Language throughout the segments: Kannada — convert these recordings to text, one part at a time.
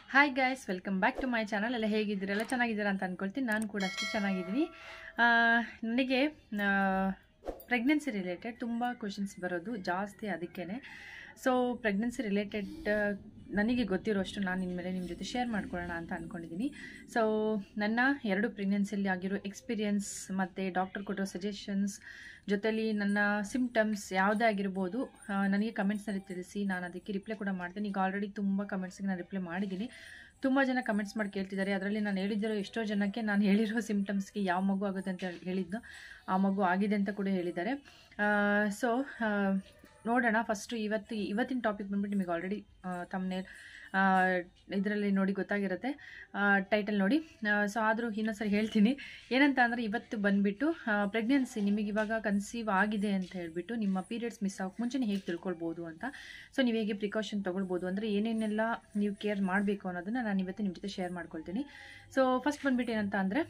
hi guys welcome back to my channel ಎಲ್ಲ ಹೇಗಿದ್ದೀರಲ್ಲ ಚೆನ್ನಾಗಿದ್ದೀರಾ ಅಂತ ಅಂದ್ಕೊಳ್ತೀನಿ ನಾನು ಕೂಡ ಅಷ್ಟು ಚೆನ್ನಾಗಿದ್ದೀನಿ ಆ, ನನಗೆ ಪ್ರೆಗ್ನೆನ್ಸಿ ರಿಲೇಟೆಡ್ ತುಂಬ ಕ್ವಶನ್ಸ್ ಬರೋದು ಜಾಸ್ತಿ ಅದಕ್ಕೇ ಸೊ ಪ್ರೆಗ್ನೆನ್ಸಿ ರಿಲೇಟೆಡ್ ನನಗೆ ಗೊತ್ತಿರೋಷ್ಟು ನಾನು ಇನ್ಮೇಲೆ ನಿಮ್ಮ ಜೊತೆ ಶೇರ್ ಮಾಡ್ಕೊಳ್ಳೋಣ ಅಂತ ಅಂದ್ಕೊಂಡಿದ್ದೀನಿ ಸೊ ನನ್ನ ಎರಡು ಪ್ರೆಗ್ನೆನ್ಸಿಯಲ್ಲಿ ಆಗಿರೋ ಎಕ್ಸ್ಪೀರಿಯನ್ಸ್ ಮತ್ತು ಡಾಕ್ಟರ್ ಕೊಟ್ಟಿರೋ ಸಜೆಷನ್ಸ್ ಜೊತೆಲಿ ನನ್ನ ಸಿಮ್ಟಮ್ಸ್ ಯಾವುದೇ ಆಗಿರ್ಬೋದು ಆ, ನನಗೆ ಕಮೆಂಟ್ಸ್ನಲ್ಲಿ ತಿಳಿಸಿ ನಾನು ಅದಕ್ಕೆ ರಿಪ್ಲೈ ಕೂಡ ಮಾಡ್ತೀನಿ ಈಗ ಆಲ್ರೆಡಿ ತುಂಬ ಕಮೆಂಟ್ಸ್ಗೆ ನಾನು ರಿಪ್ಲೈ ಮಾಡಿದ್ದೀನಿ ತುಂಬ ಜನ ಕಮೆಂಟ್ಸ್ ಮಾಡಿ ಕೇಳ್ತಿದ್ದಾರೆ ಅದರಲ್ಲಿ ನಾನು ಹೇಳಿದಿರೋ ಎಷ್ಟೋ ಜನಕ್ಕೆ ನಾನು ಹೇಳಿರೋ ಸಿಮ್ಟಮ್ಸ್ಗೆ ಯಾವ ಮಗು ಆಗುತ್ತೆ ಅಂತ ಹೇಳಿ- ಹೇಳಿದ್ದು ಆ ಮಗು ಆಗಿದೆ ಅಂತ ಕೂಡ ಹೇಳಿದ್ದಾರೆ ಸೊ ನೋಡೋಣ ಫಸ್ಟು ಇವತ್ತು ಇವತ್ತಿನ ಟಾಪಿಕ್ ಬಂದ್ಬಿಟ್ಟು ನಿಮಗೆ ಆಲ್ರೆಡಿ ತಮ್ಮನೇ ಇದರಲ್ಲಿ ನೋಡಿ ಗೊತ್ತಾಗಿರುತ್ತೆ ಟೈಟಲ್ ನೋಡಿ ಸೊ ಆದರೂ ಇನ್ನೊಂದ್ಸರಿ ಹೇಳ್ತೀನಿ ಏನಂತ ಅಂದರೆ ಇವತ್ತು ಬಂದುಬಿಟ್ಟು ಪ್ರೆಗ್ನೆನ್ಸಿ ನಿಮಗೆ ಇವಾಗ ಕನ್ಸೀವ್ ಆಗಿದೆ ಅಂತ ಹೇಳ್ಬಿಟ್ಟು ನಿಮ್ಮ ಪೀರಿಯಡ್ಸ್ ಮಿಸ್ ಆಗೋಕ್ಕೆ ಮುಂಚೆನೇ ಹೇಗೆ ತಿಳ್ಕೊಳ್ಬೋದು ಅಂತ ಸೊ ನೀವು ಹೇಗೆ ಪ್ರಿಕಾಷನ್ ತೊಗೊಳ್ಬೋದು ಅಂದರೆ ಏನೇನೆಲ್ಲ ನೀವು ಕೇರ್ ಮಾಡಬೇಕು ಅನ್ನೋದನ್ನು ನಾನು ಇವತ್ತು ನಿಮ್ಮ ಜೊತೆ ಶೇರ್ ಮಾಡ್ಕೊಳ್ತೀನಿ ಸೊ ಫಸ್ಟ್ ಬಂದ್ಬಿಟ್ಟು ಏನಂತ ಅಂದರೆ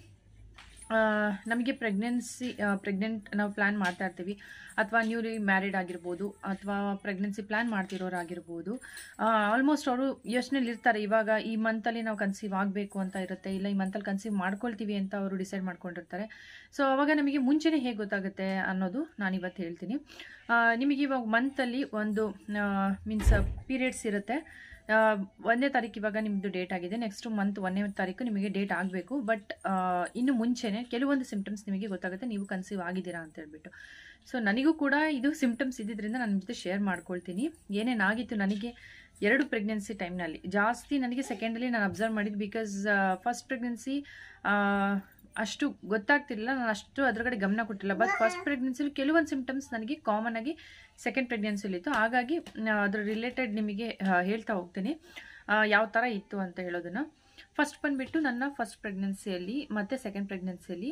ನಮಗೆ ಪ್ರೆಗ್ನೆನ್ಸಿ ಪ್ರೆಗ್ನೆಂಟ್ ನಾವು ಪ್ಲ್ಯಾನ್ ಮಾಡ್ತಾ ಇರ್ತೀವಿ ಅಥವಾ ನ್ಯೂಲಿ ಮ್ಯಾರಿಡ್ ಆಗಿರ್ಬೋದು ಅಥವಾ ಪ್ರೆಗ್ನೆನ್ಸಿ ಪ್ಲ್ಯಾನ್ ಮಾಡ್ತಿರೋರಾಗಿರ್ಬೋದು ಆಲ್ಮೋಸ್ಟ್ ಅವರು ಯೋಚನೆಯಲ್ಲಿ ಇರ್ತಾರೆ ಇವಾಗ ಈ ಮಂತಲ್ಲಿ ನಾವು ಕನ್ಸೀವ್ ಆಗಬೇಕು ಅಂತ ಇರುತ್ತೆ ಇಲ್ಲ ಈ ಮಂತಲ್ಲಿ ಕನ್ಸೀವ್ ಮಾಡ್ಕೊಳ್ತೀವಿ ಅಂತ ಅವರು ಡಿಸೈಡ್ ಮಾಡ್ಕೊಂಡಿರ್ತಾರೆ ಸೊ ಅವಾಗ ನಮಗೆ ಮುಂಚೆನೇ ಹೇಗೆ ಗೊತ್ತಾಗುತ್ತೆ ಅನ್ನೋದು ನಾನು ಇವತ್ತು ಹೇಳ್ತೀನಿ ಆ, ನಿಮಗೆ ಇವಾಗ ಮಂತಲ್ಲಿ ಒಂದು ಮೀನ್ಸ್ ಪೀರಿಯಡ್ಸ್ ಇರುತ್ತೆ ಆ, ಒಂದನೇ ತಾರೀಕು ಇವಾಗ ನಿಮ್ಮದು ಡೇಟ್ ಆಗಿದೆ ನೆಕ್ಸ್ಟ್ ಮಂತ್ ಒಂದನೇ ತಾರೀಕು ನಿಮಗೆ ಡೇಟ್ ಆಗಬೇಕು ಬಟ್ ಇನ್ನು ಮುಂಚೆನೇ ಕೆಲವೊಂದು ಸಿಂಪ್ಟಮ್ಸ್ ನಿಮಗೆ ಗೊತ್ತಾಗುತ್ತೆ ನೀವು ಕನ್ಸೀವ್ ಆಗಿದ್ದೀರಾ ಅಂತ ಹೇಳ್ಬಿಟ್ಟು ಸೊ ನನಗೂ ಕೂಡ ಇದು ಸಿಂಪ್ಟಮ್ಸ್ ಇದ್ದಿದ್ದರಿಂದ ನಾನು ನಿಮ್ಮ ಜೊತೆ ಶೇರ್ ಮಾಡ್ಕೊಳ್ತೀನಿ ಏನೇನಾಗಿತ್ತು ನನಗೆ ಎರಡು ಪ್ರೆಗ್ನೆನ್ಸಿ ಟೈಮ್ನಲ್ಲಿ ಜಾಸ್ತಿ ನನಗೆ ಸೆಕೆಂಡಲ್ಲಿ ನಾನು ಅಬ್ಸರ್ವ್ ಮಾಡಿದ್ದು ಬಿಕಾಸ್ ಫಸ್ಟ್ ಪ್ರೆಗ್ನೆನ್ಸಿ ಅಷ್ಟು ಗೊತ್ತಾಗ್ತಿಲ್ಲ ನಾನು ಅಷ್ಟು ಅದ್ರ ಕಡೆ ಗಮನ ಕೊಟ್ಟಿಲ್ಲ ಬಟ್ ಫಸ್ಟ್ ಪ್ರೆಗ್ನೆನ್ಸಿಲಿ ಕೆಲವೊಂದು ಸಿಂಪ್ಟಮ್ಸ್ ನನಗೆ ಕಾಮನ್ ಆಗಿ ಸೆಕೆಂಡ್ ಪ್ರೆಗ್ನೆನ್ಸಿಲಿತ್ತು ಹಾಗಾಗಿ ಆ, ಅದ್ರ ರಿಲೇಟೆಡ್ ನಿಮಗೆ ಆ, ಹೇಳ್ತಾ ಹೋಗ್ತೀನಿ ಯಾವ ಥರ ಇತ್ತು ಅಂತ ಹೇಳೋದನ್ನು ಫಸ್ಟ್ ಬಂದುಬಿಟ್ಟು ನನ್ನ ಫಸ್ಟ್ ಪ್ರೆಗ್ನೆನ್ಸಿಯಲ್ಲಿ ಮತ್ತು ಸೆಕೆಂಡ್ ಪ್ರೆಗ್ನೆನ್ಸಿಯಲ್ಲಿ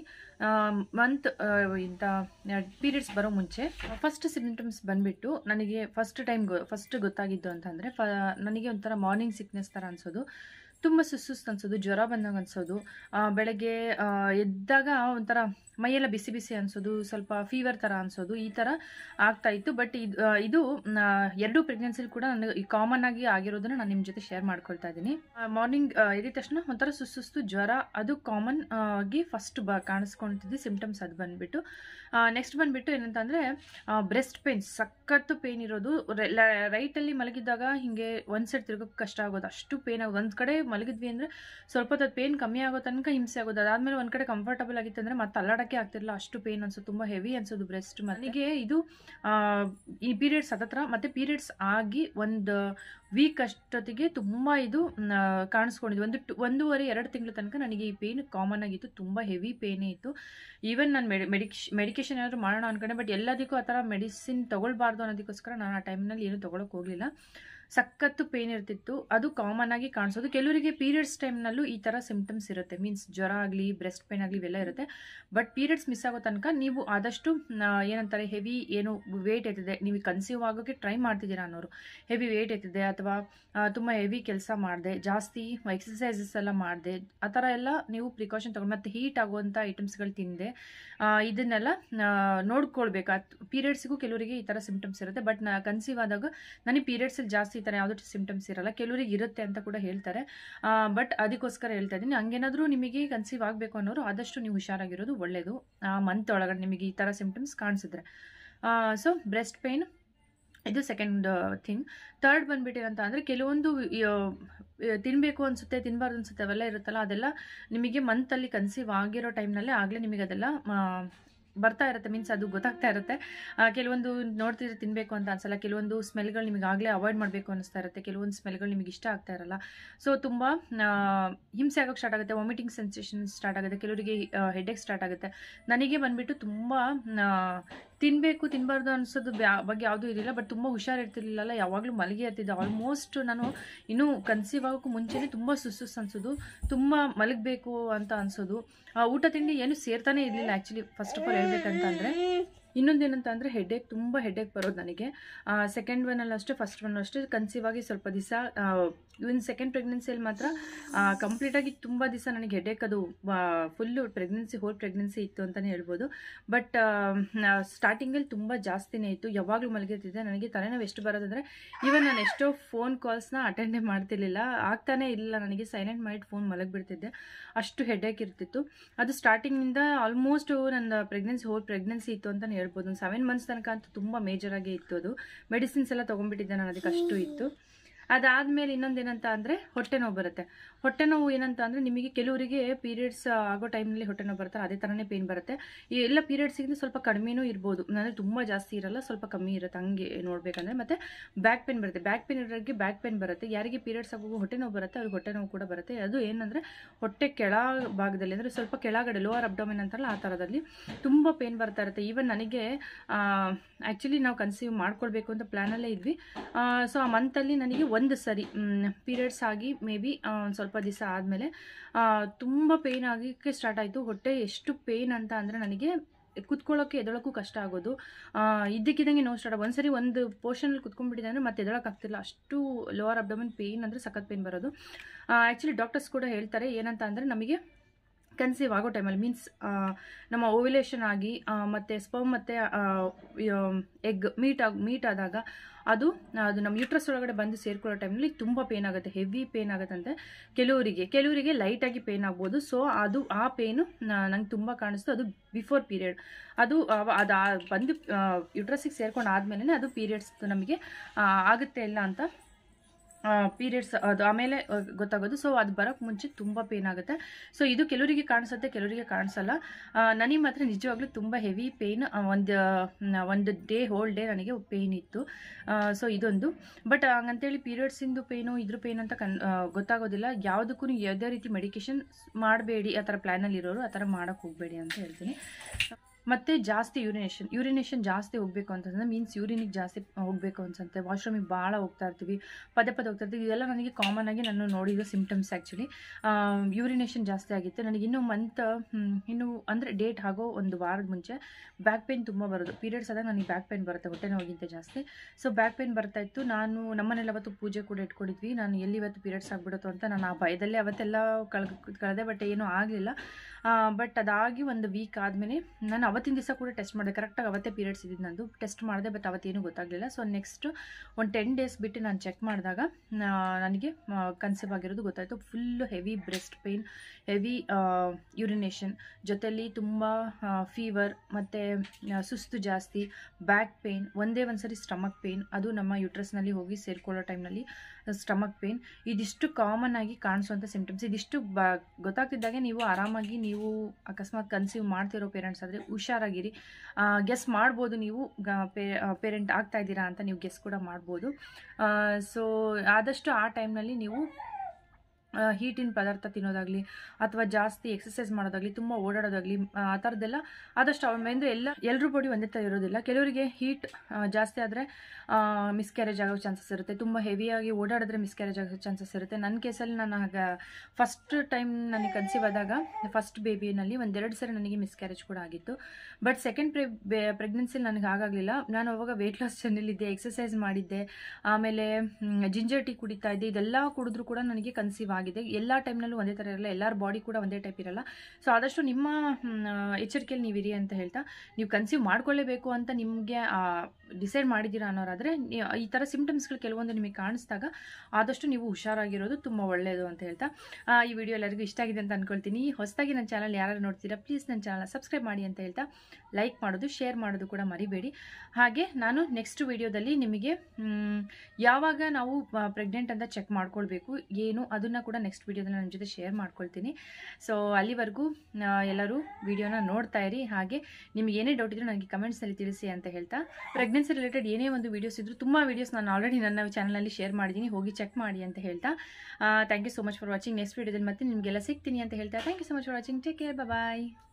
ಮಂತ್ ಇಂಥ ಪೀರಿಯಡ್ಸ್ ಬರೋ ಮುಂಚೆ ಫಸ್ಟ್ ಸಿಂಪ್ಟಮ್ಸ್ ಬಂದುಬಿಟ್ಟು ನನಗೆ ಫಸ್ಟ್ ಟೈಮ್ ಗೊ ಫಸ್ಟ್ ಗೊತ್ತಾಗಿದ್ದು ಅಂತಂದರೆ ಫ ನನಗೆ ಒಂಥರ ಮಾರ್ನಿಂಗ್ ಸಿಕ್ನೆಸ್ ಥರ ಅನಿಸೋದು ತುಂಬ ಸುಸ್ತು ಅನ್ಸೋದು ಜ್ವರ ಬಂದಾಗ ಅನ್ಸೋದು ಆ, ಬೆಳಗ್ಗೆ ಆ, ಎದ್ದಾಗ ಒಂಥರ ಮೈಯೆಲ್ಲ ಬಿಸಿ ಬಿಸಿ ಅನ್ಸೋದು ಸ್ವಲ್ಪ ಫೀವರ್ ಥರ ಅನ್ಸೋದು ಈ ಥರ ಆಗ್ತಾ ಇತ್ತು ಬಟ್ ಇದು ಆ, ಇದು ಆ, ಎರಡು ಪ್ರೆಗ್ನೆನ್ಸಿಲಿ ಕೂಡ ನನಗೆ ಕಾಮನ್ ಆಗಿ ಆಗಿರೋದನ್ನ ನಾನು ನಿಮ್ಮ ಜೊತೆ ಶೇರ್ ಮಾಡ್ಕೊಳ್ತಾ ಇದ್ದೀನಿ ಮಾರ್ನಿಂಗ್ ಎದ್ದ ತಕ್ಷಣ ಒಂಥರ ಸುಸ್ತು ಜ್ವರ ಅದು ಕಾಮನ್ ಆಗಿ ಫಸ್ಟ್ ಬ ಕಾಣಿಸ್ಕೊಳ್ತಿದ್ದು ಸಿಂಪ್ಟಮ್ಸ್ ಅದು ಬಂದ್ಬಿಟ್ಟು ನೆಕ್ಸ್ಟ್ ಬಂದ್ಬಿಟ್ಟು ಏನಂತಂದರೆ ಬ್ರೆಸ್ಟ್ ಪೇನ್ ಸಖತ್ತು ಪೇನ್ ಇರೋದು ರೈಟಲ್ಲಿ ಮಲಗಿದ್ದಾಗ ಹಿಂಗೆ ಒಂದು ಸೈಡ್ ತಿರ್ಗೋಕ್ಕೆ ಕಷ್ಟ ಆಗೋದು ಅಷ್ಟು ಪೇನ್ ಆಗೋದು ಒಂದು ಕಡೆ ಮಲಗಿದ್ವಿ ಅಂದರೆ ಸ್ವಲ್ಪ ಹೊತ್ತು ಪೇನ್ ಕಮ್ಮಿ ಆಗೋ ತನಕ ಹಿಂಸೆ ಆಗೋದು ಅದಾದಮೇಲೆ ಒಂದು ಕಡೆ ಕಂಫರ್ಟಬಲ್ ಆಗಿತ್ತು ಅಂದರೆ ಮತ್ತೆ ಅಲ್ಲಾಡೋಕ್ಕೆ ಆಗ್ತಿರಲಿಲ್ಲ ಅಷ್ಟು ಪೇನ್ ಅನ್ಸೋದು ತುಂಬ ಹೆವಿ ಅನ್ಸೋದು ಬ್ರೆಸ್ಟ್ ನನಗೆ ಇದು ಆ, ಈ ಪೀರಿಯಡ್ಸ್ ಹತ್ತತ್ರ ಮತ್ತು ಪೀರಿಯಡ್ಸ್ ಆಗಿ ಒಂದು ವೀಕ್ ಅಷ್ಟೊತ್ತಿಗೆ ತುಂಬ ಇದು ಮ್, ಆ, ಕಾಣಿಸ್ಕೊಂಡಿದ್ದು ಒಂದು ಟು ಒಂದೂವರೆ ಎರಡು ತಿಂಗಳ ತನಕ ನನಗೆ ಈ ಪೇನ್ ಕಾಮನ್ ಆಗಿತ್ತು ತುಂಬ ಹೆವಿ ಪೇನೇ ಇತ್ತು ಈವನ್ ನಾನು ಮೆಡಿ ಮೆಡಿಕ್ಷ ಮೆಡಿಕೇಶನ್ ಏನಾದರೂ ಮಾಡೋಣ ಅನ್ಕೊಂಡೆ ಬಟ್ ಎಲ್ಲದಕ್ಕೂ ಆ ಥರ ಮೆಡಿಸಿನ್ ತೊಗೊಳ್ಬಾರ್ದು ಅನ್ನೋದಕ್ಕೋಸ್ಕರ ನಾನು ಆ ಟೈಮ್ನಲ್ಲಿ ಏನು ತೊಗೊಳಕ್ಕೆ ಹೋಗಲಿಲ್ಲ ಸಖತ್ತು ಪೇನ್ ಇರ್ತಿತ್ತು ಅದು ಕಾಮನ್ ಆಗಿ ಕಾಣಿಸೋದು ಕೆಲವರಿಗೆ ಪೀರಿಯಡ್ಸ್ ಟೈಮ್ನಲ್ಲೂ ಈ ಥರ ಸಿಂಪ್ಟಮ್ಸ್ ಇರುತ್ತೆ ಮೀನ್ಸ್ ಜ್ವರ ಆಗಲಿ ಬ್ರೆಸ್ಟ್ ಪೇನ್ ಆಗಲಿ ಇವೆಲ್ಲ ಇರುತ್ತೆ ಬಟ್ ಪೀರಿಯಡ್ಸ್ ಮಿಸ್ ಆಗೋ ತನಕ ನೀವು ಆದಷ್ಟು ಆ, ಏನಂತಾರೆ ಹೆವಿ ಏನು ವೇಟ್ ಎತ್ತಿದೆ ನೀವು ಕನ್ಸೀವ್ ಆಗೋಕ್ಕೆ ಟ್ರೈ ಮಾಡ್ತಿದ್ದೀರಾ ಅನ್ನೋರು ಹೆವಿ ವೇಟ್ ಎತ್ತಿದೆ ಅಥವಾ ತುಂಬ ಹೆವಿ ಕೆಲಸ ಮಾಡಿದೆ ಜಾಸ್ತಿ ಎಕ್ಸಸೈಸಸ್ ಎಲ್ಲ ಮಾಡಿದೆ ಆ ಥರ ಎಲ್ಲ ನೀವು ಪ್ರಿಕಾಷನ್ ತಗೊಂಡು ಮತ್ತು ಹೀಟ್ ಆಗುವಂಥ ಐಟಮ್ಸ್ಗಳು ತಿಂದೆ ಆ, ಇದನ್ನೆಲ್ಲ ಆ, ನೋಡ್ಕೊಳ್ಬೇಕು ಪೀರಿಯಡ್ಸಿಗೂ ಕೆಲವರಿಗೆ ಈ ಥರ ಸಿಂಪ್ಟಮ್ಸ್ ಇರುತ್ತೆ ಬಟ್ ನಾ ಕನ್ಸೀವ್ ಆದಾಗ ನನಗೆ ಪೀರಿಯಡ್ಸಲ್ಲಿ ಜಾಸ್ತಿ ಈ ಥರ ಯಾವುದೂ ಸಿಂಪ್ಟಮ್ಸ್ ಇರಲ್ಲ ಕೆಲವರಿಗೆ ಇರುತ್ತೆ ಅಂತ ಕೂಡ ಹೇಳ್ತಾರೆ ಬಟ್ ಅದಕ್ಕೋಸ್ಕರ ಹೇಳ್ತಾ ಇದ್ದೀನಿ ಹಂಗೇನಾದರೂ ನಿಮಗೆ ಕನ್ಸೀವ್ ಆಗಬೇಕು ಅನ್ನೋರು ಆದಷ್ಟು ನೀವು ಹುಷಾರಾಗಿರೋದು ಒಳ್ಳೆಯದು ಆ ಮಂತ್ ಒಳಗಡೆ ನಿಮಗೆ ಈ ಥರ ಸಿಂಪ್ಟಮ್ಸ್ ಕಾಣಿಸಿದ್ರೆ ಸೊ ಬ್ರೆಸ್ಟ್ ಪೇನ್ ಇದು ಸೆಕೆಂಡ್ ಥಿಂಗ್ ಥರ್ಡ್ ಬಂದ್ಬಿಟ್ಟು ಏನಂತ ಅಂದರೆ ಕೆಲವೊಂದು ಆ, ಆ, ತಿನ್ನಬೇಕು ಅನಿಸುತ್ತೆ ತಿನ್ನಬಾರ್ದು ಅನಿಸುತ್ತೆ ಅವೆಲ್ಲ ಇರುತ್ತಲ್ಲ ಅದೆಲ್ಲ ನಿಮಗೆ ಮಂತಲ್ಲಿ ಕನ್ಸೀವ್ ಆಗಿರೋ ಟೈಮ್ನಲ್ಲೇ ಆಗಲೇ ನಿಮಗೆ ಅದೆಲ್ಲ ಆ, ಬರ್ತಾ ಇರುತ್ತೆ ಮೀನ್ಸ್ ಅದು ಗೊತ್ತಾಗ್ತಾ ಇರುತ್ತೆ ಆ, ಕೆಲವೊಂದು ನೋಡ್ತಿದ್ರೆ ತಿನ್ನಬೇಕು ಅಂತ ಅನ್ಸಲ್ಲ ಕೆಲವೊಂದು ಸ್ಮೆಲ್ಗಳು ನಿಮಗೆ ಆಗಲೇ ಅವಾಯ್ಡ್ ಮಾಡಬೇಕು ಅನಿಸ್ತಾ ಇರುತ್ತೆ ಕೆಲವೊಂದು ಸ್ಮೆಲ್ಗಳು ನಿಮಗೆ ಇಷ್ಟ ಆಗ್ತಾ ಇರಲ್ಲ ಸೊ ತುಂಬ ಆ, ಹಿಂಸೆ ಆಗೋಕ್ಕೆ ಸ್ಟಾರ್ಟ್ ಆಗುತ್ತೆ ವಾಮಿಟಿಂಗ್ ಸೆನ್ಸೇಷನ್ ಸ್ಟಾರ್ಟ್ ಆಗುತ್ತೆ ಕೆಲವರಿಗೆ ಹೆಡ್ಏಕ್ ಸ್ಟಾರ್ಟ್ ಆಗುತ್ತೆ ನನಗೆ ಬಂದ್ಬಿಟ್ಟು ತುಂಬ ತಿನ್ನಬೇಕು ತಿನ್ನಬಾರ್ದು ಅನ್ಸೋದು ಬ್ಯಾ- ಬಗ್ಗೆ ಯಾವುದೂ ಇರಲಿಲ್ಲ ಬಟ್ ತುಂಬ ಹುಷಾರಿರ್ತಿರ್ಲಿಲ್ಲ ಯಾವಾಗಲೂ ಮಲಗಿ ಇರ್ತಿದ್ದೆ ಆಲ್ಮೋಸ್ಟ್ ನಾನು ಇನ್ನೂ ಕನ್ಸೀವ್ ಆಗೋಕ್ಕೂ ಮುಂಚೆನೇ ತುಂಬ ಸುಸ್ತು ಅನ್ಸೋದು ತುಂಬ ಮಲಗಬೇಕು ಅಂತ ಅನ್ಸೋದು ಆ, ಊಟ ತಿಂಡಿ ಏನು ಸೇರ್ತಾನೆ ಇರಲಿಲ್ಲ ಆ್ಯಕ್ಚುಲಿ ಫಸ್ಟ್ ಆಫ್ ಆಲ್ ಹೇಳ್ಬೇಕಂತಂದರೆ ಇನ್ನೊಂದೇನಂತ ಅಂದರೆ ಹೆಡ್ಏಕ್ ತುಂಬ ಹೆಡ್ಏಕ್ ಬರೋದು ನನಗೆ ಸೆಕೆಂಡ್ ಒನ್ನಲ್ಲಿ ಅಷ್ಟೇ ಫಸ್ಟ್ ಒನ್ ಅಷ್ಟೇ ಕನ್ಸೀವ್ ಆಗಿ ಸ್ವಲ್ಪ ದಿವಸ ಇವನ್ ಸೆಕೆಂಡ್ ಪ್ರೆಗ್ನೆನ್ಸಿಯಲ್ಲಿ ಮಾತ್ರ ಕಂಪ್ಲೀಟಾಗಿ ತುಂಬ ದಿವಸ ನನಗೆ ಹೆಡೇಕ್ ಅದು ಫುಲ್ಲು ಪ್ರೆಗ್ನೆನ್ಸಿ ಹೋಲ್ ಪ್ರೆಗ್ನೆನ್ಸಿ ಇತ್ತು ಅಂತಲೇ ಹೇಳ್ಬೋದು ಬಟ್ ಸ್ಟಾರ್ಟಿಂಗಲ್ಲಿ ತುಂಬ ಜಾಸ್ತಿನೇ ಇತ್ತು ಯಾವಾಗಲೂ ಮಲಗಿರ್ತಿದ್ದೆ ನನಗೆ ತಲೆನೋವು ಎಷ್ಟು ಬರೋದಂದರೆ ಈವನ್ ನಾನು ಎಷ್ಟೋ ಫೋನ್ ಕಾಲ್ಸ್ನ ಅಟೆಂಡೇ ಮಾಡ್ತಿರ್ಲಿಲ್ಲ ಆಗ್ತಾನೇ ಇಲ್ಲ ನನಗೆ ಸೈಲೆಂಟ್ ಮಾಡಿಟ್ಟು ಫೋನ್ ಮಲಗಿಬಿಡ್ತಿದ್ದೆ ಅಷ್ಟು ಹೆಡೇಕ್ ಇರ್ತಿತ್ತು ಅದು ಸ್ಟಾರ್ಟಿಂಗಿಂದ ಆಲ್ಮೋಸ್ಟ್ ನನ್ನ ಪ್ರೆಗ್ನೆನ್ಸಿ ಹೋಲ್ ಪ್ರೆಗ್ನೆನ್ಸಿ ಇತ್ತು ಅಂತಲೇ ಹೇಳ್ಬೋದು ಒಂದು ಸೆವೆನ್ ಮಂತ್ಸ್ ತನಕ ಅಂತೂ ತುಂಬ ಮೇಜರಾಗಿ ಇತ್ತು ಅದು ಮೆಡಿಸಿನ್ಸ್ ಎಲ್ಲ ತೊಗೊಂಡ್ಬಿಟ್ಟಿದ್ದೆ ನಾನು ಅದಕ್ಕೆ ಅಷ್ಟು ಇತ್ತು ಅದಾದಮೇಲೆ ಇನ್ನೊಂದೇನಂತ ಅಂದರೆ ಹೊಟ್ಟೆ ನೋವು ಬರುತ್ತೆ ಹೊಟ್ಟೆ ನೋವು ಏನಂತ ಅಂದರೆ ನಿಮಗೆ ಕೆಲವರಿಗೆ ಪೀರಿಯಡ್ಸ್ ಆಗೋ ಟೈಮ್ನಲ್ಲಿ ಹೊಟ್ಟೆ ನೋವು ಬರುತ್ತೆ ಅದೇ ಥರನೇ ಪೇನ್ ಬರುತ್ತೆ ಈ ಎಲ್ಲ ಪೀರಿಯಡ್ಸಿಗಿಂತ ಸ್ವಲ್ಪ ಕಡಿಮೆನೂ ಇರ್ಬೋದು ಅಂದರೆ ತುಂಬ ಜಾಸ್ತಿ ಇರಲ್ಲ ಸ್ವಲ್ಪ ಕಮ್ಮಿ ಇರುತ್ತೆ ಹಂಗೆ ನೋಡಬೇಕಂದ್ರೆ ಮತ್ತು ಬ್ಯಾಕ್ ಪೇನ್ ಬರುತ್ತೆ ಬ್ಯಾಕ್ ಪೇನ್ ಇರೋರಿಗೆ ಬ್ಯಾಕ್ ಪೇನ್ ಬರುತ್ತೆ ಯಾರಿಗೆ ಪೀರಿಯಡ್ಸ್ ಆಗುವ ಹೊಟ್ಟೆ ನೋವು ಬರುತ್ತೆ ಅವ್ರಿಗೆ ಹೊಟ್ಟೆ ನೋವು ಕೂಡ ಬರುತ್ತೆ ಅದು ಏನಂದರೆ ಹೊಟ್ಟೆ ಕೆಳ ಭಾಗದಲ್ಲಿ ಅಂದರೆ ಸ್ವಲ್ಪ ಕೆಳಗಡೆ ಲೋವರ್ ಅಬ್ಡೋಮೆನ್ ಅಂತಾರಲ್ಲ ಆ ಥರದಲ್ಲಿ ತುಂಬ ಪೇನ್ ಬರ್ತಾ ಇರುತ್ತೆ ಈವನ್ ನನಗೆ ಆ್ಯಕ್ಚುಲಿ ನಾವು ಕನ್ಸೀವ್ ಮಾಡ್ಕೊಳ್ಬೇಕು ಅಂತ ಪ್ಲ್ಯಾನಲ್ಲೇ ಇದ್ವಿ ಸೊ ಆ ಮಂತಲ್ಲಿ ನನಗೆ ಒಂದು ಸರಿ ಪೀರಿಯಡ್ಸ್ ಆಗಿ ಮೇ ಬಿ ಒಂದು ಸ್ವಲ್ಪ ದಿವಸ ಆದಮೇಲೆ ತುಂಬ ಪೇಯ್ನ್ ಆಗಕ್ಕೆ ಸ್ಟಾರ್ಟ್ ಆಯಿತು ಹೊಟ್ಟೆ ಎಷ್ಟು ಪೇಯ್ನ್ ಅಂತ ಅಂದರೆ ನನಗೆ ಕುತ್ಕೊಳ್ಳೋಕ್ಕೆ ಎದೊಳಕ್ಕೂ ಕಷ್ಟ ಆಗೋದು ಇದ್ದಕ್ಕಿದ್ದಂಗೆ ನೋವು ಸ್ಟಾರ್ಟ್ ಒಂದ್ಸರಿ ಒಂದು ಪೋರ್ಷನಲ್ಲಿ ಕುತ್ಕೊಂಡ್ಬಿಟ್ಟಿದೆ ಅಂದರೆ ಮತ್ತೆ ಎದೊಳಕ್ಕಾಗ್ತಿಲ್ಲ ಅಷ್ಟು ಲೋವರ್ ಅಬ್ಡಮನ್ ಪೇಯ್ನ್ ಅಂದರೆ ಸಖತ್ ಪೇಯ್ನ್ ಬರೋದು ಆ್ಯಕ್ಚುಲಿ ಡಾಕ್ಟರ್ಸ್ ಕೂಡ ಹೇಳ್ತಾರೆ ಏನಂತ ಅಂದರೆ ನಮಗೆ ಕನ್ಸೀವ್ ಆಗೋ ಟೈಮಲ್ಲಿ ಮೀನ್ಸ್ ನಮ್ಮ ಓವ್ಯುಲೇಷನ್ ಆಗಿ ಮತ್ತು ಸ್ಪರ್ಮ್ ಮತ್ತು ಎಗ್ ಮೀಟ್ ಆಗಿ ಮೀಟ್ ಆದಾಗ ಅದು ಅದು ನಮ್ಮ ಯೂಟ್ರಸ್ ಒಳಗಡೆ ಬಂದು ಸೇರ್ಕೊಳ್ಳೋ ಟೈಮಲ್ಲಿ ತುಂಬ ಪೇನ್ ಆಗುತ್ತೆ ಹೆವಿ ಪೇನ್ ಆಗುತ್ತಂತೆ ಕೆಲವರಿಗೆ ಕೆಲವರಿಗೆ ಲೈಟಾಗಿ ಪೇನ್ ಆಗ್ಬೋದು ಸೊ ಅದು ಆ ಪೇನು ನಂಗೆ ತುಂಬ ಕಾಣಿಸ್ತು ಅದು ಬಿಫೋರ್ ಪೀರಿಯಡ್ ಅದು ಅದು ಬಂದು ಯೂಟ್ರಸ್ಸಿಗೆ ಸೇರ್ಕೊಂಡು ಆದಮೇಲೆ ಅದು ಪೀರಿಯಡ್ಸ್ ನಮಗೆ ಆಗುತ್ತೆ ಇಲ್ಲ ಅಂತ ಪೀರಿಯಡ್ಸ್ ಅದು ಆಮೇಲೆ ಗೊತ್ತಾಗೋದು ಸೊ ಅದು ಬರೋಕ್ಕೆ ಮುಂಚೆ ತುಂಬ ಪೇನ್ ಆಗುತ್ತೆ ಸೊ ಇದು ಕೆಲವರಿಗೆ ಕಾಣಿಸುತ್ತೆ ಕೆಲವರಿಗೆ ಕಾಣಿಸಲ್ಲ ನನಗೆ ಮಾತ್ರ ನಿಜವಾಗ್ಲೂ ತುಂಬ ಹೆವಿ ಪೇನ್ ಒಂದು ಒಂದು ಡೇ ಹೋಲ್ ಡೇ ನನಗೆ ಪೇನ್ ಇತ್ತು ಸೊ ಇದೊಂದು ಬಟ್ ಹಂಗಂತೇಳಿ ಪೀರಿಯಡ್ಸಿಂದು ಪೇನು ಇದ್ರ ಪೇನ್ ಅಂತ ಕನ್ ಗೊತ್ತಾಗೋದಿಲ್ಲ ಯಾವುದಕ್ಕೂ ಯಾವುದೇ ರೀತಿ ಮೆಡಿಕೇಶನ್ ಮಾಡಬೇಡಿ ಆ ಥರ ಪ್ಲ್ಯಾನಲ್ಲಿ ಇರೋರು ಆ ಥರ ಮಾಡೋಕ್ಕೆ ಹೋಗಬೇಡಿ ಅಂತ ಹೇಳ್ತೀನಿ ಮತ್ತು ಜಾಸ್ತಿ ಯೂರಿನೇಷನ್ ಯೂರಿನೇಷನ್ ಜಾಸ್ತಿ ಹೋಗಬೇಕು ಅಂತಂದರೆ ಮೀನ್ಸ್ ಯೂರಿನಿಗೆ ಜಾಸ್ತಿ ಹೋಗಬೇಕು ಅನ್ಸುತ್ತೆ ವಾಶ್ರೂಮಿಗೆ ಭಾಳ ಹೋಗ್ತಾ ಇರ್ತೀವಿ ಪದೇ ಪದೇ ಹೋಗ್ತಾ ಇರ್ತೀವಿ ಇದೆಲ್ಲ ನನಗೆ ಕಾಮನ್ ಆಗಿ ನಾನು ನೋಡಿರೋ ಸಿಮ್ಟಮ್ಸ್ ಆ್ಯಕ್ಚುಲಿ ಯೂರಿನೇಷನ್ ಜಾಸ್ತಿ ಆಗಿತ್ತು ನನಗೆ ಇನ್ನೂ ಮಂತ್ ಇನ್ನೂ ಅಂದರೆ ಡೇಟ್ ಆಗೋ ಒಂದು ವಾರದ ಮುಂಚೆ ಬ್ಯಾಕ್ ಪೇನ್ ತುಂಬ ಬರೋದು ಪೀರಿಯಡ್ಸ್ ಆದಾಗ ನನಗೆ ಬ್ಯಾಕ್ ಪೇನ್ ಬರುತ್ತೆ ಹೊಟ್ಟೆ ನೋವಿಗಿಂತ ಜಾಸ್ತಿ ಸೊ ಬ್ಯಾಕ್ ಪೇನ್ ಬರ್ತಾ ಇತ್ತು ನಾನು ನಮ್ಮನೇಲಿ ಅವತ್ತು ಪೂಜೆ ಕೂಡ ಇಟ್ಕೊಂಡಿದ್ವಿ ನಾನು ಎಲ್ಲಿ ಇವತ್ತು ಪೀರಿಯಡ್ಸ್ ಆಗಿಬಿಡುತ್ತೋ ಅಂತ ನಾನು ಆ ಭಯದಲ್ಲೇ ಅವತ್ತೆಲ್ಲ ಕಳ್ ಕಳೆದೆ ಬಟ್ ಏನೂ ಆಗಲಿಲ್ಲ ಬಟ್ ಅದಾಗಿ ಒಂದು ವೀಕ್ ಆದಮೇಲೆ ನಾನು ಅವತ್ತಿನ ದಿವಸ ಕೂಡ ಟೆಸ್ಟ್ ಮಾಡಿದೆ ಕರೆಕ್ಟಾಗಿ ಅವತ್ತೇ ಪೀರಿಯಡ್ಸ್ ಇದ್ದಿದ್ದು ನಂದು ಟೆಸ್ಟ್ ಮಾಡಿದೆ ಬಟ್ ಅವತ್ತೇನು ಗೊತ್ತಾಗಲಿಲ್ಲ ಸೊ ನೆಕ್ಸ್ಟ್ ಒಂದು ಟೆನ್ ಡೇಸ್ ಬಿಟ್ಟು ನಾನು ಚೆಕ್ ಮಾಡಿದಾಗ ನನಗೆ ಕನ್ಸೀವ್ ಆಗಿರೋದು ಗೊತ್ತಾಯಿತು full heavy breast pain heavy urination ಜೊತೆಲಿ ತುಂಬ ಫೀವರ್ ಮತ್ತು ಸುಸ್ತು ಜಾಸ್ತಿ ಬ್ಯಾಕ್ ಪೇಯ್ನ್ ಒಂದೇ ಒಂದು ಸರಿ ಸ್ಟಮಕ್ ಪೇಯ್ನ್ ಅದು ನಮ್ಮ ಯೂಟ್ರಸ್ನಲ್ಲಿ ಹೋಗಿ ಸೇರ್ಕೊಳ್ಳೋ ಟೈಮ್ನಲ್ಲಿ ಸ್ಟಮಕ್ ಪೇಯ್ನ್ ಇದಿಷ್ಟು ಕಾಮನ್ ಆಗಿ ಕಾಣಿಸುವಂಥ ಸಿಂಪ್ಟಮ್ಸ್ ಇದಿಷ್ಟು ಬ ಗೊತ್ತಾಗ್ತಿದ್ದಾಗೆ ನೀವು ಆರಾಮಾಗಿ ನೀವು ಅಕಸ್ಮಾತ್ ಕನ್ಸೀವ್ ಮಾಡ್ತಿರೋ ಪೇರೆಂಟ್ಸ್ ಆದರೆ ಹುಷಾರಾಗಿರಿ ಗೆಸ್ ಮಾಡ್ಬೋದು ನೀವು ಪೇರೆಂಟ್ ಆಗ್ತಾ ಇದ್ದೀರಾ ಅಂತ ನೀವು ಗೆಸ್ ಕೂಡ ಮಾಡ್ಬೋದು ಸೊ ಆದಷ್ಟು ಆ ಟೈಮ್ನಲ್ಲಿ ನೀವು ಹೀಟಿನ ಪದಾರ್ಥ ತಿನ್ನೋದಾಗಲಿ ಅಥವಾ ಜಾಸ್ತಿ ಎಕ್ಸಸೈಸ್ ಮಾಡೋದಾಗಲಿ ತುಂಬ ಓಡಾಡೋದಾಗಲಿ ಆ ಥರದ್ದೆಲ್ಲ ಆದಷ್ಟು ಅಂದರೆ ಎಲ್ಲ ಎಲ್ಲರೂ ಬಾಡಿ ಒಂದೇ ಥರ ಇರೋದಿಲ್ಲ ಕೆಲವರಿಗೆ ಹೀಟ್ ಜಾಸ್ತಿ ಆದರೆ ಮಿಸ್ಕ್ಯಾರೇಜ್ ಆಗೋ ಚಾನ್ಸಸ್ ಇರುತ್ತೆ ತುಂಬ ಹೆವಿಯಾಗಿ ಓಡಾಡಿದ್ರೆ ಮಿಸ್ಕ್ಯಾರೇಜ್ ಆಗೋ ಚಾನ್ಸಸ್ ಇರುತ್ತೆ ನನ್ನ ಕೇಸಲ್ಲಿ ನಾನು ಆಗ ಫಸ್ಟ್ ಟೈಮ್ ನನಗೆ ಕನ್ಸೀವ್ ಆದಾಗ ಫಸ್ಟ್ ಬೇಬಿನಲ್ಲಿ ಒಂದೆರಡು ಸರಿ ನನಗೆ ಮಿಸ್ಕ್ಯಾರೇಜ್ ಕೂಡ ಆಗಿತ್ತು ಬಟ್ ಸೆಕೆಂಡ್ ಪ್ರೆ ಪ್ರೆಗ್ನೆನ್ಸಿಲಿ ನನಗೆ ಆಗಾಗಲಿಲ್ಲ ನಾನು ಅವಾಗ ವೆಯ್ಟ್ ಲಾಸ್ ಚೆನ್ನಲ್ಲಿದ್ದೆ ಎಕ್ಸಸೈಸ್ ಮಾಡಿದ್ದೆ ಆಮೇಲೆ ಜಿಂಜರ್ ಟೀ ಕುಡಿತಾ ಇದ್ದೆ ಇದೆಲ್ಲ ಕುಡಿದ್ರೂ ಕೂಡ ನನಗೆ ಕನ್ಸೀವ್ ಆಗಿದೆ ಎಲ್ಲ ಟೈಮ್ನಲ್ಲೂ ಒಂದೇ ಥರ ಇರಲ್ಲ ಎಲ್ಲರ ಬಾಡಿ ಕೂಡ ಒಂದೇ ಟೈಪ್ ಇರಲ್ಲ ಸೊ ಆದಷ್ಟು ನಿಮ್ಮ ಎಚ್ಚರಿಕೆಯಲ್ಲಿ ನೀವು ಇರಿ ಅಂತ ಹೇಳ್ತಾ ನೀವು ಕನ್ಸೀವ್ ಮಾಡ್ಕೊಳ್ಳೇಬೇಕು ಅಂತ ನಿಮಗೆ ಡಿಸೈಡ್ ಮಾಡಿದ್ದೀರಾ ಅನ್ನೋರಾದರೆ ಈ ಥರ ಸಿಮ್ಟಮ್ಸ್ಗಳು ಕೆಲವೊಂದು ನಿಮಗೆ ಕಾಣಿಸಿದಾಗ ಆದಷ್ಟು ನೀವು ಹುಷಾರಾಗಿರೋದು ತುಂಬ ಒಳ್ಳೆಯದು ಅಂತ ಹೇಳ್ತಾ ಈ ವಿಡಿಯೋ ಎಲ್ಲರಿಗೂ ಇಷ್ಟ ಆಗಿದೆ ಅಂತ ಅಂದ್ಕೊಳ್ತೀನಿ ಹೊಸದಾಗಿ ನನ್ನ ಚಾನಲ್ ಯಾರು ನೋಡ್ತೀರಾ ಪ್ಲೀಸ್ ನನ್ನ ಚಾನಲ್ ಸಬ್ಸ್ಕ್ರೈಬ್ ಮಾಡಿ ಅಂತ ಹೇಳ್ತಾ ಲೈಕ್ ಮಾಡೋದು ಶೇರ್ ಮಾಡೋದು ಕೂಡ ಮರಿಬೇಡಿ ಹಾಗೆ ನಾನು ನೆಕ್ಸ್ಟ್ ವಿಡಿಯೋದಲ್ಲಿ ನಿಮಗೆ ಯಾವಾಗ ನಾವು ಪ್ರೆಗ್ನೆಂಟ್ ಅಂತ ಚೆಕ್ ಮಾಡ್ಕೊಳ್ಬೇಕು ಏನು ಅದನ್ನು ಕೂಡ ನೆಕ್ಸ್ಟ್ ವಿಡಿಯೋದಲ್ಲಿ ನನ್ನ ಜೊತೆ ಶೇರ್ ಮಾಡ್ಕೊಳ್ತೀನಿ ಸೊ ಅಲ್ಲಿವರೆಗೂ ಎಲ್ಲರೂ ವಿಡಿಯೋನ ನೋಡ್ತಾ ಇರಿ ಹಾಗೆ ನಿಮ್ಗೆ ಏನೇ ಡೌಟ್ ಇದ್ರೂ ನನಗೆ ಕಮೆಂಟ್ಸಲ್ಲಿ ತಿಳಿಸಿ ಅಂತ ಹೇಳ್ತಾ ಪ್ರೆಗ್ನೆನ್ಸಿ ರಿಲೇಟೆಡ್ ಏನೇ ಒಂದು ವೀಡಿಯೋಸ್ ಇದ್ದರೂ ತುಂಬ ವೀಡಿಯೋಸ್ ನಾನು ಆಲ್ರೆಡಿ ನನ್ನ ಚಾನಲಲ್ಲಿ ಶೇರ್ ಮಾಡಿದ್ದೀನಿ ಹೋಗಿ ಚೆಕ್ ಮಾಡಿ ಅಂತ ಹೇಳ್ತಾ thank you so much for watching next ವೀಡಿಯೋದಲ್ಲಿ ಮತ್ತೆ ನಿಮಗೆಲ್ಲ ಸಿಗ್ತೀನಿ ಅಂತ ಹೇಳ್ತಾ thank you so much for watching take care bye